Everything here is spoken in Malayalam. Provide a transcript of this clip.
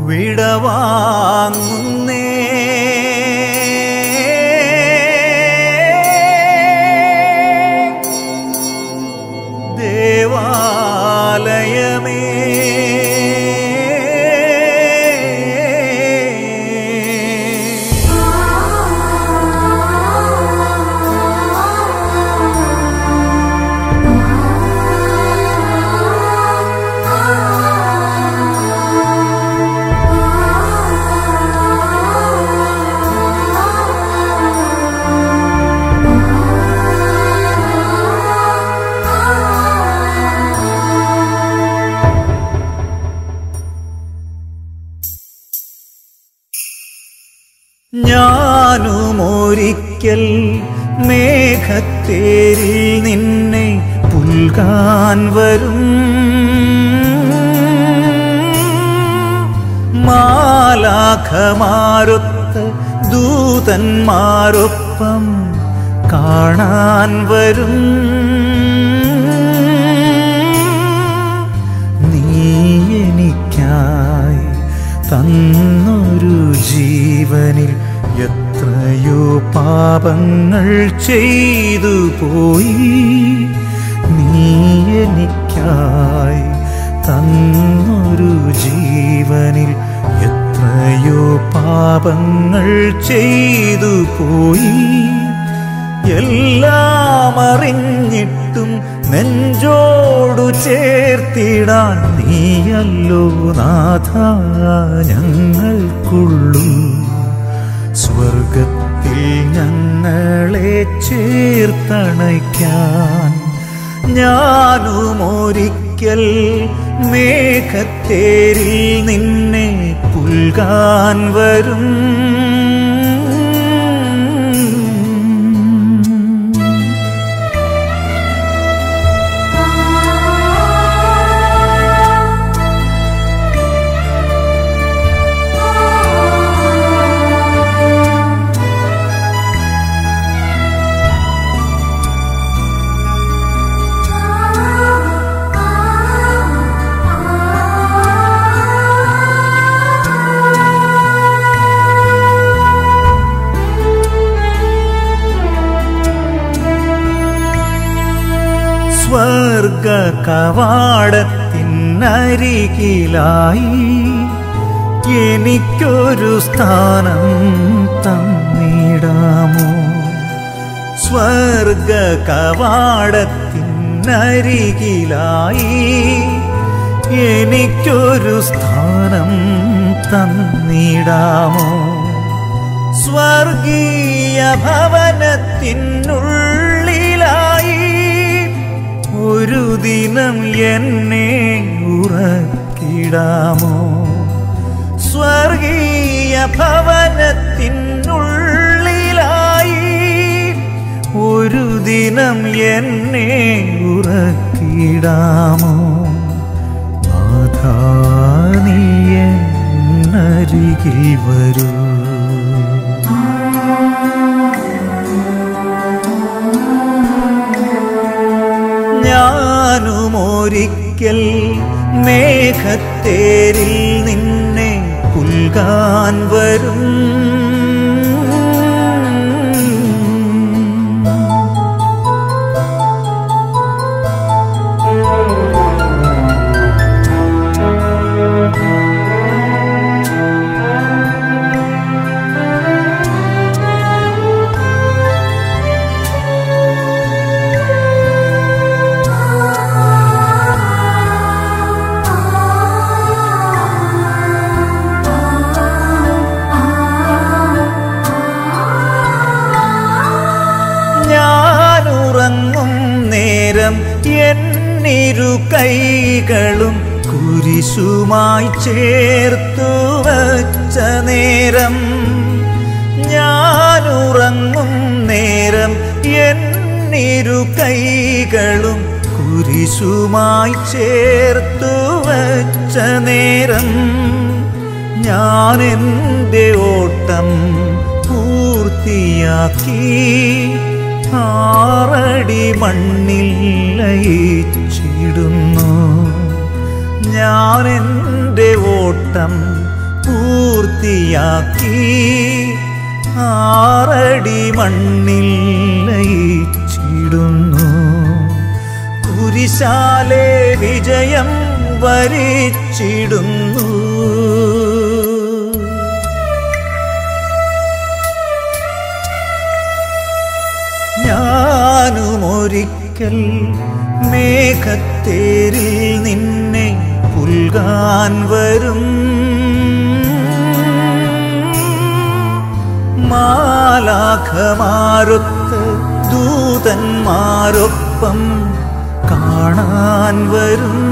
വിടവാങ്ങുന്നേ ദേവാലയമേ ഞാനുമൊരിക്കൽ മേഘത്തേരിൽ നിന്നെ പുൽകാൻ വരും മാലാഖമാരൊത്ത് ദൂതന്മാരൊപ്പം കാണാൻ വരും നീ എനിക്കായി തന്നൊരു ജീവനിൽ എത്രയോ പാപങ്ങൾ ചെയ്തു പോയി നീ എനിക്കായി തന്നൊരു ജീവനിൽ എത്രയോ പാപങ്ങൾ ചെയ്തു പോയി എല്ലാം അറിഞ്ഞിട്ടും നെഞ്ചോടു ചേർത്തിടാൻ നീയല്ലോ നാഥ ഞങ്ങൾക്കുള്ളൂ സ്വർഗത്തിൽ ഞങ്ങളെ ചേർത്തണയ്ക്കാൻ ഞാനും ഒരിക്കൽ മേഘത്തേരിൽ നിന്നെ പുൽകാൻ വരും സ്വർഗ കവാടത്തിനരികിലായി എനിക്കൊരു സ്ഥാനം തന്നിടാമോ സ്വർഗ കവാടത്തിനരികിലായി എനിക്കൊരു സ്ഥാനം തന്നിടാമോ സ്വർഗീയ ഭവനത്തിനുള്ളിലായി ഒരു ദിനം എന്നെ ഉറക്കിടാമോ സ്വർഗീയ ഭവനത്തിനുള്ളിലായി ഒരു ദിനം എന്നെ ഉറക്കിടാമോ നാഥാ നീ എന്നരികിൽ വരൂ ഞാനും ഒരിക്കൽ മേഘത്തേരിൽ നിന്നെ പുൽകാൻ വരും ഞാനുറങ്ങും നേരം എന്നിരു കൈകളും കുരിശുമായി ചേർത്തു വച്ച നേരം ഞാനുറങ്ങും നേരം എന്നിരു കൈകളും കുരിശുമായി ചേർത്തു വച്ച നേരം ഞാൻ എൻ്റെ ഓട്ടം പൂർത്തിയാക്കി ആറടി മണ്ണിൽ ലയിച്ചിടുന്നു ഞാൻ എൻ്റെ ഓട്ടം പൂർത്തിയാക്കി ആറടി മണ്ണിൽ ലയിച്ചിടുന്നു കുരിശാലെ വിജയം വരിച്ചിടുന്നു ഞാനുമൊരിക്കൽ മേഘത്തേരിൽ നിന്നെ പുൽകാൻ വരും മാലാഖമാരൊത്ത് ദൂതന്മാരൊപ്പം കാണാൻ വരും